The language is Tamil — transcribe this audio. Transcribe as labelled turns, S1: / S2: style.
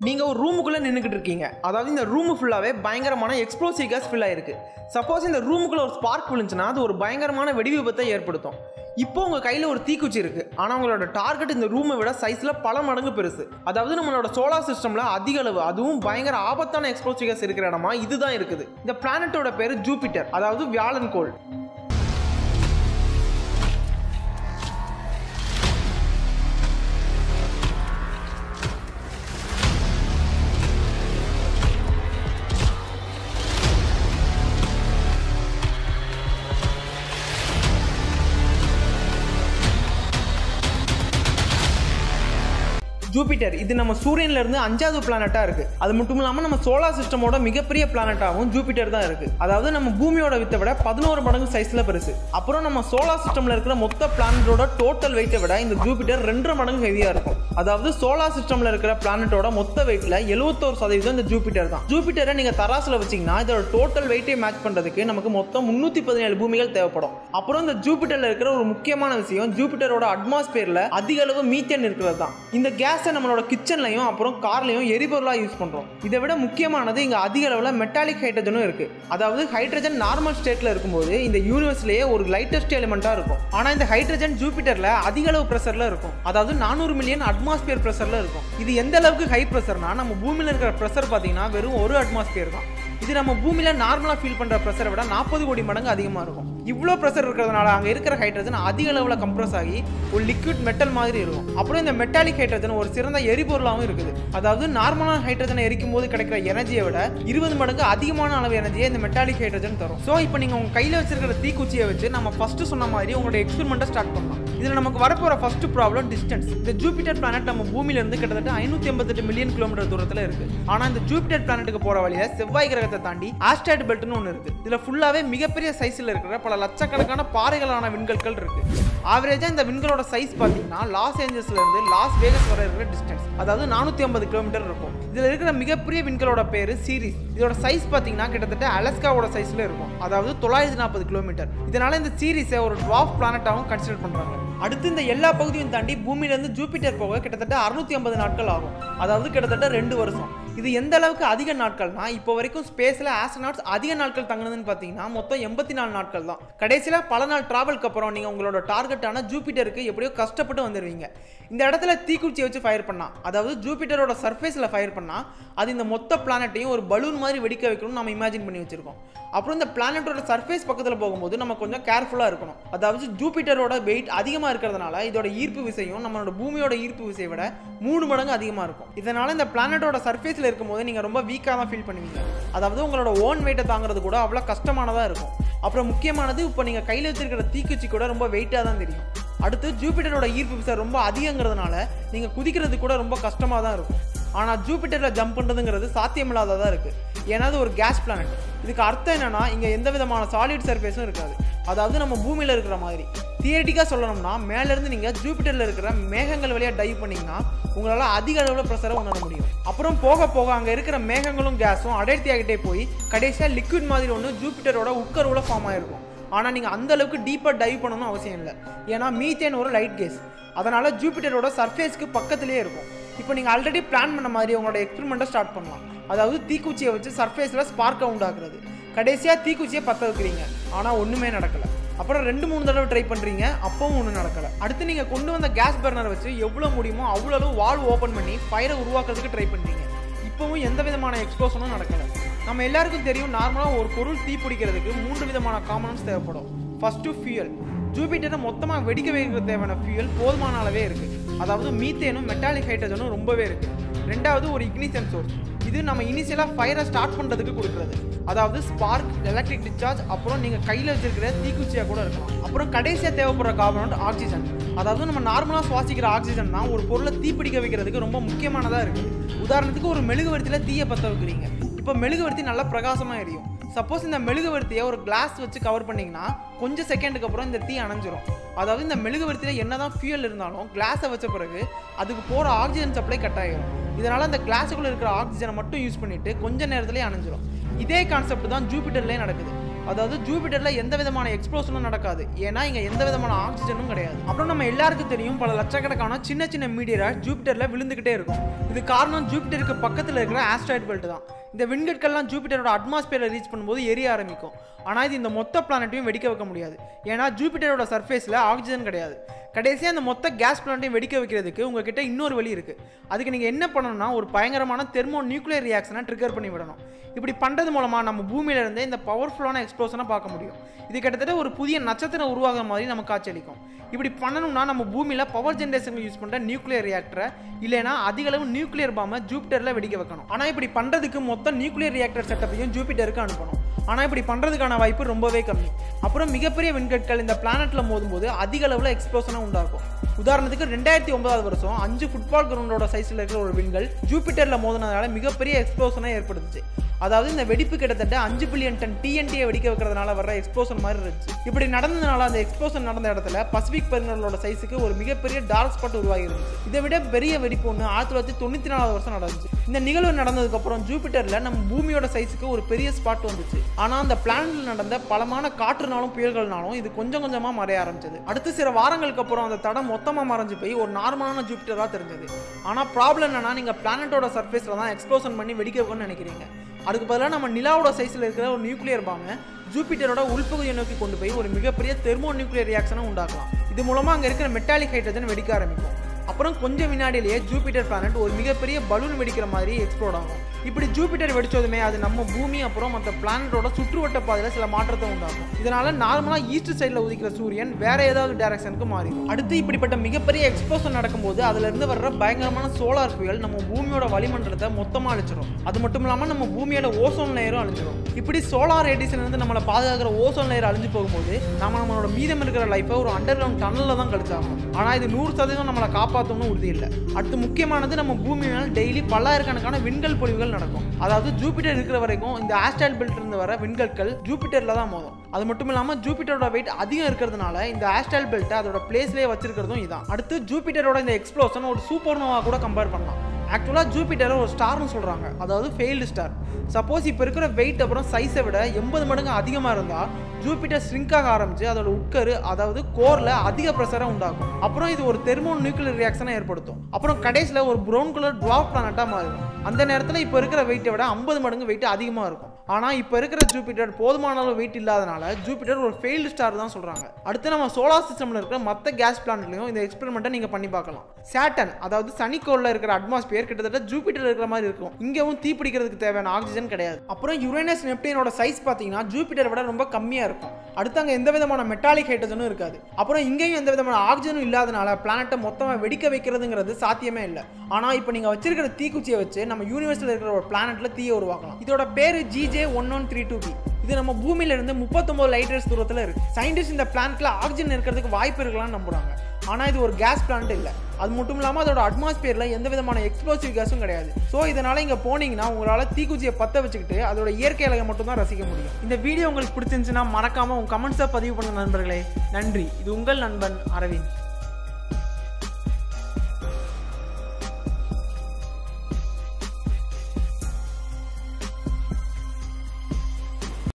S1: நீங்கள் ஒரு ரூமுக்குள்ளே நின்றுக்கிட்டு இருக்கீங்க அதாவது இந்த ரூமு ஃபுல்லாகவே பயங்கரமான எக்ஸ்ப்ளோசிவ் கேஸ் ஃபில் ஆயிருக்கு சப்போஸ் இந்த ரூமுக்குள்ளே ஒரு ஸ்பார்க் விழுந்துச்சுன்னா அது ஒரு பயங்கரமான வெடி விபத்தை ஏற்படுத்தும் இப்போ உங்கள் கையில் ஒரு தீக்குச்சி இருக்குது ஆனால் உங்களோட டார்கெட் இந்த ரூமை விட சைஸில் பல மடங்கு பெருசு அதாவது நம்மளோட சோலார் சிஸ்டமில் அதிக அளவு அதுவும் பயங்கர ஆபத்தான எக்ஸ்ப்ளோசிவ் கேஸ் இருக்கிற இடமா இதுதான் இருக்குது இந்த பிளானட்டோட பேர் ஜூபிட்டர் அதாவது வியாழன் கோள் ஜூபிட்டர் இது நம்ம சூரியன்ல இருந்து அஞ்சாவது பிளானட்டா இருக்கு அது மட்டும் இல்லாம நம்ம சோலார் சிஸ்டமோட மிகப்பெரிய பிளானட்டாகவும் ஜூபிட்டர் தான் இருக்கு அதாவது நம்ம பூமியோட வித்தை விட பதினோரு மடங்கு சைஸ்ல பெருசு அப்புறம் நம்ம சோலார் சிஸ்டம்ல இருக்கிற மொத்த பிளானட்டோட டோட்டல் வெயிட்டை விட இந்த ஜூபிட்டர் ரெண்டரை மடங்கு ஹெவியா இருக்கும் அதாவது சோலார் சிஸ்டம்ல இருக்கிற பிளானட்டோட மொத்த வெயிட்ல எழுபத்தோரு சதவீதம் இந்த ஜூபிட்டர் தான் ஜூபிட்டரை நீங்க தராசுல வச்சீங்கன்னா இதோட டோட்டல் வெயிட்டை மேட்ச் பண்றதுக்கு நமக்கு மொத்தம் முன்னூத்தி பதினேழு பூமிகள் தேவைப்படும் அப்புறம் இந்த ஜூபிட்டர்ல இருக்கிற ஒரு முக்கியமான விஷயம் ஜூபிட்டரோட அட்மாஸ்பியர்ல அதிக அளவு மீத்தேன் இருக்கிறது தான் இந்த கேஸை நம்மளோட கிச்சன்லையும் அப்புறம் கார்லையும் எரிபொருளாக யூஸ் பண்றோம் இதை விட முக்கியமானது இங்க அதிக அளவில் மெட்டாலிக் ஹைட்ரஜனும் இருக்கு அதாவது ஹைட்ரஜன் நார்மல் ஸ்டேட்ல இருக்கும்போது இந்த யூனிவர்ஸ்லயே ஒரு லைட்டஸ்ட் எலிமெண்டா இருக்கும் ஆனா இந்த ஹைட்ரஜன் ஜூபிட்டர்ல அதிக அளவு ப்ரெஷர்ல இருக்கும் அதாவது நானூறு மில்லியன் அட்மாஸ்பியர் ப்ரெஷர்ல இருக்கும் இது எந்த அளவுக்கு ஹை ப்ரெஷர்னா நம்ம பூமியில இருக்கிற ப்ரெஷர் பார்த்தீங்கன்னா வெறும் ஒரு அட்மாஸ்பியர் தான் இது நம்ம பூமியில நார்மலா ஃபீல் பண்ற ப்ரெஷரை விட நாற்பது கோடி மடங்கு அதிகமா இருக்கும் இவ்வளோ ப்ரெஷர் இருக்கிறதுனால அங்க இருக்கிற ஹைட்ரஜன் அதிக அளவில் கம்ப்ரஸ் ஆகி ஒரு லிக்விட் மெட்டல் மாதிரி இருக்கும் அப்புறம் இந்த மெட்டாலிக் ஹைட்ரஜன் ஒரு சிறந்த எரிபொருளாகவும் இருக்குது அதாவது நார்மலான ஹைட்ரஜனை எரிக்கும் போது கிடைக்கிற எனர்ஜியை விட இருபது மடங்கு அதிகமான அளவு எனர்ஜியை இந்த மெட்டாலிக் ஹைட்ரஜன் தரும் ஸோ இப்போ நீங்க உங்க கையில வச்சிருக்கிற தீக்குச்சியை வச்சு நம்ம ஃபர்ஸ்ட் சொன்ன மாதிரி உங்களோட எக்ஸ்பெரிமெண்ட்டை ஸ்டார்ட் பண்ணலாம் இதுல நமக்கு வரப்போற ஃபர்ஸ்ட் ப்ராப்ளம் டிஸ்டன்ஸ் இந்த ஜூபிட்டர் பிளானட் நம்ம பூமியில இருந்து கிட்டத்தட்ட ஐநூத்தி எண்பத்தெட்டு மில்லியன் கிலோமீட்டர் தூரத்துல இருக்கு ஆனா இந்த ஜூபிட்டர் பிளானட்டுக்கு போற வழியில செவ்வாய் கிரகத்தை தாண்டி ஆஸ்ட்ராய்டு பெல்ட்னு ஒன்று இருக்கு இதுல ஃபுல்லாவே மிகப்பெரிய சைஸ்ல இருக்கிற பல லட்சக்கணக்கான பாறைகளான விண்கற்கள் இருக்கு ஆவரேஜா இந்த விண்களோட சைஸ் பாத்தீங்கன்னா லாஸ் ஏஞ்சல்ஸ்ல இருந்து லாஸ் வேகஸ் வரை இருக்கிற டிஸ்டன்ஸ் அதாவது நானூத்தி ஐம்பது கிலோமீட்டர் இருக்கும் இதுல இருக்கிற மிகப்பெரிய விண்களோட பேரு சீரிஸ் இதோட சைஸ் பாத்தீங்கன்னா கிட்டத்தட்ட அலஸ்காவோட சைஸ்ல இருக்கும் அதாவது தொள்ளாயிரத்தி நாற்பது கிலோமீட்டர் இதனால இந்த சீரிஸை ஒரு டுவாஃப் பிளானட்டாகவும் கன்சிடர் பண்றாங்க அடுத்து இந்த எல்லா பகுதியும் தாண்டி பூமியிலேருந்து ஜூபிட்டர் போக கிட்டத்தட்ட அறுநூத்தி ஐம்பது நாட்கள் ஆகும் அதாவது கிட்டத்தட்ட ரெண்டு வருஷம் இது எந்த அளவுக்கு அதிக நாட்கள்னா இப்போ வரைக்கும் ஸ்பேஸில் ஆஸ்ட்ரோநாட்ஸ் அதிக நாட்கள் தங்குனதுன்னு பார்த்தீங்கன்னா மொத்தம் எண்பத்தி நாலு நாட்கள் தான் கடைசியில் பல நாள் ட்ராவலுக்கு அப்புறம் நீங்கள் உங்களோட டார்கெட்டான ஜூபிட்டருக்கு எப்படியோ கஷ்டப்பட்டு வந்துடுவீங்க இந்த இடத்துல தீக்குச்சியை வச்சு ஃபயர் பண்ணா அதாவது ஜூபிட்டரோட சர்ஃபேஸில் ஃபயர் பண்ணா அது இந்த மொத்த பிளானட்டையும் ஒரு பலூன் மாதிரி வெடிக்க வைக்கணும்னு நம்ம இமேஜின் பண்ணி வச்சிருக்கோம் அப்புறம் இந்த பிளானட்டோட சர்ஃபேஸ் பக்கத்தில் போகும்போது நம்ம கொஞ்சம் கேர்ஃபுல்லாக இருக்கணும் அதாவது ஜூபிட்டரோட வெயிட் அதிகமாக இருக்கிறதுனால இதோட ஈர்ப்பு விசையும் நம்மளோட பூமியோட ஈர்ப்பு விசையை விட மூணு மடங்கு அதிகமாக இருக்கும் இதனால இந்த பிளானட்டோட சர்ஃபேஸில் இருக்கும்போது நீங்கள் ரொம்ப வீக்காக தான் ஃபீல் பண்ணுவீங்க அதாவது உங்களோட ஓன் வெயிட்டை தாங்குறது கூட அவ்வளோ கஷ்டமானதாக இருக்கும் அப்புறம் முக்கியமானது இப்போ நீங்கள் கையில் வச்சிருக்கிற தீக்குச்சி கூட ரொம்ப வெயிட்டாக தான் தெரியும் அடுத்து ஜூபிட்டரோட ஈர்ப்பு விசை ரொம்ப அதிகங்கிறதுனால நீங்கள் குதிக்கிறது கூட ரொம்ப கஷ்டமாக தான் இருக்கும் ஆனால் ஜூபிட்டரில் ஜம்ப் பண்ணுறதுங்கிறது சாத்தியமில்லாததாக இருக்குது ஏன்னா அது ஒரு கேஸ் பிளானட் இதுக்கு அர்த்தம் என்னன்னா இங்கே எந்த விதமான சாலிட் சர்ஃபேஸும் இருக்காது அதாவது நம்ம பூமியில் இருக்கிற மாதிரி தியரட்டிக்காக சொல்லணும்னா மேலேருந்து நீங்கள் ஜூபிட்டரில் இருக்கிற மேகங்கள் வழியாக டைவ் பண்ணீங்கன்னா உங்களால் அதிக அளவில் ப்ரெஷரை உணர முடியும் அப்புறம் போக போக அங்கே இருக்கிற மேகங்களும் கேஸும் அடர்த்தியாகிட்டே போய் கடைசியாக லிக்விட் மாதிரி ஒன்று ஜூபிட்டரோட உட்கருவில் ஃபார்ம் ஆயிருக்கும் ஆனால் நீங்கள் அந்த அளவுக்கு டீப்பாக டைவ் பண்ணணும்னு அவசியம் இல்லை ஏன்னா மீத்தேன் ஒரு லைட் கேஸ் அதனால ஜூபிட்டரோட சர்ஃபேஸ்க்கு பக்கத்திலே இருக்கும் இப்போ நீங்கள் ஆல்ரெடி பிளான் பண்ண மாதிரி உங்களோட எக்ஸ்பெரிமெண்ட்டை ஸ்டார்ட் பண்ணலாம் அதாவது தீக்குச்சியை வச்சு சர்ஃபேஸில் ஸ்பார்க்கை உண்டாக்குறது கடைசியாக தீக்குச்சியை பற்ற வைக்கிறீங்க ஆனால் ஒன்றுமே நடக்கலை அப்புறம் ரெண்டு மூணு தடவை ட்ரை பண்ணுறீங்க அப்பவும் ஒன்றும் நடக்கலை அடுத்து நீங்கள் கொண்டு வந்த கேஸ் பர்னரை வச்சு எவ்வளோ முடியுமோ அவ்வளோ அளவு வால்வ் ஓப்பன் பண்ணி ஃபயரை உருவாக்குறதுக்கு ட்ரை பண்ணுறீங்க இப்போவும் எந்த விதமான எக்ஸ்ப்ளோஷனும் நடக்கலை நம்ம எல்லாருக்கும் தெரியும் நார்மலாக ஒரு பொருள் தீ பிடிக்கிறதுக்கு மூன்று விதமான காம்பனன்ஸ் தேவைப்படும் ஃபர்ஸ்ட்டு ஃபியூயல் ஜூபிட்டரை மொத்தமாக வெடிக்க வைக்கிறது தேவையான ஃபியூயல் போதுமான அளவே இருக்குது அதாவது மீத்தேனும் மெட்டாலிக் ஹைட்ரஜனும் ரொம்பவே இருக்குது ரெண்டாவது ஒரு இக்னிஷன் சோர்ஸ் இது நம்ம இனிஷியலாக ஃபயரை ஸ்டார்ட் பண்ணுறதுக்கு கொடுக்குறது அதாவது ஸ்பார்க் எலக்ட்ரிக் டிஸ்சார்ஜ் அப்புறம் நீங்கள் கையில் வச்சிருக்கிற தீக்குச்சியாக கூட இருக்கலாம் அப்புறம் கடைசியாக தேவைப்படுற கார்பனோட் ஆக்சிஜன் அதாவது நம்ம நார்மலாக சுவாசிக்கிற ஆக்சிஜன் தான் ஒரு பொருளை தீப்பிடிக்க வைக்கிறதுக்கு ரொம்ப முக்கியமானதாக இருக்குது உதாரணத்துக்கு ஒரு மெழுகுவர்த்தியில் தீயை பற்ற வைக்கிறீங்க இப்போ மெழுகுவர்த்தி நல்லா பிரகாசமாக எரியும் சப்போஸ் இந்த மெழுகுவர்த்தியை ஒரு கிளாஸ் வச்சு கவர் பண்ணிங்கன்னா கொஞ்சம் செகண்டுக்கு அப்புறம் இந்த தீ அணைஞ்சிரும் அதாவது இந்த மெழுகுவர்த்தியில் என்னதான் ஃபியூயல் இருந்தாலும் கிளாஸை வச்ச பிறகு அதுக்கு போகிற ஆக்சிஜன் சப்ளை கட் ஆகிரும் இதனால் அந்த கிளாஸுக்குள்ளே இருக்கிற ஆக்சிஜனை மட்டும் யூஸ் பண்ணிட்டு கொஞ்ச நேரத்துலேயே அணைஞ்சிரும் இதே கான்செப்ட் தான் ஜூபிட்டர்லேயே நடக்குது அதாவது ஜூபிட்டரில் எந்த விதமான எக்ஸ்ப்ளோஷனும் நடக்காது ஏன்னா இங்கே எந்த விதமான ஆக்சிஜனும் கிடையாது அப்புறம் நம்ம எல்லாருக்கும் தெரியும் பல லட்சக்கணக்கான சின்ன சின்ன மீடியராய்ட் ஜூபிட்டரில் விழுந்துக்கிட்டே இருக்கும் இது காரணம் ஜூபிட்டருக்கு பக்கத்தில் இருக்கிற ஆஸ்ட்ராய்ட் பெல்ட் தான் இந்த விண்கற்கள்லாம் ஜூபிட்டரோட அட்மாஸ்பியரை ரீச் பண்ணும்போது எரிய ஆரம்பிக்கும் ஆனால் இது இந்த மொத்த பிளானட்டையும் வெடிக்க வைக்க முடியாது ஏன்னா ஜூபிட்டரோட சர்ஃபேஸில் ஆக்சிஜன் கிடையாது கடைசியாக அந்த மொத்த கேஸ் பிளான்ட்டையும் வெடிக்க வைக்கிறதுக்கு உங்ககிட்ட இன்னொரு வழி இருக்குது அதுக்கு நீங்கள் என்ன பண்ணணும்னா ஒரு பயங்கரமான தெர்மோ நியூக்ளியர் ரியாக்ஷனை ட்ரிகர் பண்ணி விடணும் இப்படி பண்ணுறது மூலமாக நம்ம பூமியிலேருந்தே இந்த பவர்ஃபுல்லான எக்ஸ்ப்ளோஷனை பார்க்க முடியும் இது கிட்டத்தட்ட ஒரு புதிய நட்சத்திரம் உருவாகிற மாதிரி நமக்கு காட்சியளிக்கும் இப்படி பண்ணணும்னா நம்ம பூமியில் பவர் ஜென்ரேஷனுக்கு யூஸ் பண்ணுற நியூக்ளியர் ரியாக்டரை இல்லைனா அதிக அளவு நியூக்ளியர் பாம்பை ஜூபிட்டரில் வெடிக்க வைக்கணும் ஆனால் இப்படி பண்ணுறதுக்கு மொத்த நியூக்ளியர் ரியாக்டர் செட்டப்பையும் ஜூபிட்டருக்கு அனுப்பணும் ஆனால் இப்படி பண்ணுறதுக்கான வாய்ப்பு ரொம்பவே கம்மி அப்புறம் மிகப்பெரிய விண்கற்கள் இந்த பிளானட்டில் மோதும்போது அதிக அளவில் எக்ஸ்ப்ளோஷனை உண்டாக்கும் உதாரணத்துக்கு ரெண்டாயிரத்தி ஒன்பதாவது வருஷம் அஞ்சு ஃபுட்பால் கிரவுண்டோட சைஸில் இருக்கிற ஒரு விண்கள் ஜூபிட்டரில் மோதினதால மிகப்பெரிய எக்ஸ்ப்ளோஷனை ஏற்படுத்துச்சு அதாவது இந்த வெடிப்பு கிட்டத்தட்ட அஞ்சு பில்லியன் டன் டிஎன்டியை வெடிக்க வைக்கிறதுனால வர எக்ஸ்ப்ளோஷன் மாதிரி இருந்துச்சு இப்படி நடந்ததுனால அந்த எக்ஸ்ப்ளோஷன் நடந்த இடத்துல பசிபிக் பெருங்கடலோட சைஸுக்கு ஒரு மிகப்பெரிய டார்க் ஸ்பாட் உருவாகி இருந்துச்சு இதை விட பெரிய வெடிப்பு ஒன்று ஆயிரத்தி தொள்ளாயிரத்தி தொண்ணூற்றி நாலாவது வருஷம் நடந்துச்சு இந்த நிகழ்வு நடந்ததுக்கப்புறம் ஜூபிட்டரில் நம்ம பூமியோட சைஸுக்கு ஒரு பெரிய ஸ்பாட் வந்துச்சு ஆனால் அந்த பிளானட்ல நடந்த பலமான காற்றுனாலும் புயல்கள்னாலும் இது கொஞ்சம் கொஞ்சமாக மறைய ஆரம்பிச்சது அடுத்து சில வாரங்களுக்கு அப்புறம் அந்த தடம் மொத்தமாக மறைஞ்சு போய் ஒரு நார்மலான ஜூபிட்டராக தெரிஞ்சது ஆனால் ப்ராப்ளம் என்னன்னா நீங்கள் பிளானட்டோட சர்ஃபேஸில் தான் எக்ஸ்ப்ளோஷன் பண்ணி வெடிக்க வைக்கணும்னு நினைக்கிறீங்க அதுக்கு பதிலாக நம்ம நிலாவோட சைஸில் இருக்கிற ஒரு நியூக்ளியர் பாம்பை ஜூபிட்டரோட உள்பகுதியை நோக்கி கொண்டு போய் ஒரு மிகப்பெரிய தெர்மோ நியூக்ளியர் ரியாக்ஷனை உண்டாக்கலாம் இது மூலமாக அங்கே இருக்கிற மெட்டாலிக் ஹைட்ரஜன் வெடிக்க ஆரம்பிக்கும் அப்புறம் கொஞ்சம் வினாடியிலேயே ஜூபிட்டர் பிளானட் ஒரு மிகப்பெரிய பலூன் வெடிக்கிற மாதிரி எக்ஸ்ப்ளோட் ஆகும் இப்படி ஜூபிட்டர் வெடிச்சதுமே அது நம்ம பூமி அப்புறம் மற்ற பிளானட்டோட சுற்றுவட்ட பாதையில் சில மாற்றத்தை உண்டாகும் இதனால நார்மலாக ஈஸ்ட் சைடில் உதிக்கிற சூரியன் வேற ஏதாவது டைரக்ஷனுக்கு மாறிடும் அடுத்து இப்படிப்பட்ட மிகப்பெரிய எக்ஸ்ப்ளோஷன் நடக்கும்போது அதுல இருந்து வர்ற பயங்கரமான சோலார் புயல் நம்ம பூமியோட வளிமண்டலத்தை மொத்தமாக அழிச்சிடும் அது மட்டும் இல்லாமல் நம்ம பூமியோட ஓசோன் லேயரும் அழிஞ்சிடும் இப்படி சோலார் ரேடியேஷன் இருந்து நம்மளை பாதுகாக்கிற ஓசோன் லேயர் அழிஞ்சு போகும்போது நம்ம நம்மளோட மீதம் இருக்கிற லைஃப்பை ஒரு அண்டர் கிரவுண்ட் டனலில் தான் கழிச்சாகணும் ஆனால் இது நூறு சதவீதம் நம்மளை காப்பாற்றணும்னு உறுதி இல்லை அடுத்து முக்கியமானது நம்ம பூமி மேல் டெய்லி பல்லாயிரக்கணக்கான விண்கல் பொழிவுகள் நடக்கும் அதாவது ஜூபிட்டர் இருக்கிற வரைக்கும் இந்த ஆஸ்ட்ராய்ட் பெல்ட் இருந்து வர விண்கற்கள் ஜூபிட்டரில் தான் மோதும் அது மட்டும் இல்லாமல் ஜூபிட்டரோட வெயிட் அதிகம் இருக்கிறதுனால இந்த ஆஸ்ட்ராய்ட் பெல்ட்டை அதோட பிளேஸ்லேயே வச்சிருக்கிறதும் இதான் அடுத்து ஜூபிட்டரோட இந்த எக்ஸ்ப்ளோஷன் ஒரு சூப்பர்னோவா கூட கம்பேர் பண்ணலாம் ஆக்சுவலாக ஜூபிட்டரை ஒரு ஸ்டார்னு சொல்கிறாங்க அதாவது ஃபெயில்டு ஸ்டார் சப்போஸ் இப்போ இருக்கிற வெயிட் அப்புறம் சைஸை விட எண்பது மடங்கு அதிகமாக இருந்தால் ஜூபிட்டர் ஸ்ரிங்க் ஆக ஆரம்பிச்சு அதோட உட்கரு அதாவது கோரில் அதிக ப்ரெஷரை உண்டாக்கும் அப்புறம் இது ஒரு தெர்மோ நியூக்ளியர் ரியாக்ஷனை ஏற்படுத்தும் அப்புறம் கடைசியில் ஒரு ப்ரௌன் கலர் டுவாஃப் பிளானட்டாக மாறிடும் அந்த நேரத்தில் இப்போ இருக்கிற வெயிட்டை விட ஐம்பது மடங்கு வெயிட் அதிகமாக இருக்கும் ஆனால் இப்போ இருக்கிற ஜூபிட்டர் போதுமான அளவு வெயிட் இல்லாதனால ஜூபிட்டர் ஒரு ஃபெயில்டு ஸ்டார் தான் சொல்கிறாங்க அடுத்து நம்ம சோலார் சிஸ்டமில் இருக்கிற மற்ற கேஸ் பிளானட்லையும் இந்த எக்ஸ்பெரிமெண்ட்டை நீங்கள் பண்ணி பார்க்கலாம் சேட்டன் அதாவது சனிக்கோளில் இருக்கிற அட்மாஸ்பியர் கிட்டத்தட்ட ஜூபிட்டர் இருக்கிற மாதிரி இருக்கும் இங்கேவும் தீப்பிடிக்கிறதுக்கு தேவையான ஆக்சிஜன் கிடையாது அப்புறம் யுரேனஸ் நெப்டினோட சைஸ் பார்த்தீங்கன்னா ஜூபிட்டரை விட ரொம்ப கம்மியாக இருக்கும் அடுத்து அங்கே எந்த விதமான மெட்டாலிக் ஹைட்ரஜனும் இருக்காது அப்புறம் இங்கேயும் எந்த விதமான ஆக்சிஜனும் இல்லாதனால பிளானட்டை மொத்தமாக வெடிக்க வைக்கிறதுங்கிறது சாத்தியமே இல்லை ஆனால் இப்போ நீங்கள் வச்சிருக்கிற தீக்குச்சியை வச்சு நம்ம யூனிவர்ஸில் இருக்கிற ஒரு பிளானட்ல தீயை உருவாக்கலாம் இதோட பேர் GJ one one three two B இது நம்ம பூமியில இருந்து முப்பத்தொன்பது லைட் இயர்ஸ் தூரத்தில் இருக்கு சயின்டிஸ்ட் இந்த பிளான்ட்ல ஆக்சிஜன் இருக்கிறதுக்கு வாய்ப்பு இருக்கலாம்னு நம்புறாங்க ஆனால் இது ஒரு கேஸ் பிளான்ட் இல்லை அது மட்டும் இல்லாமல் அதோட அட்மாஸ்பியரில் எந்த விதமான எக்ஸ்ப்ளோசிவ் கேஸும் கிடையாது ஸோ இதனால் இங்கே போனீங்கன்னா உங்களால் தீக்குச்சியை பற்ற வச்சுக்கிட்டு அதோட இயற்கை அழகை மட்டும் தான் ரசிக்க முடியும் இந்த வீடியோ உங்களுக்கு பிடிச்சிருந்துச்சுன்னா மறக்காமல் உங்கள் கமெண்ட்ஸை பதிவு பண்ணுங்க நண்பர்களே நன்றி இது உங்கள் நண்பன் அரவிந்த்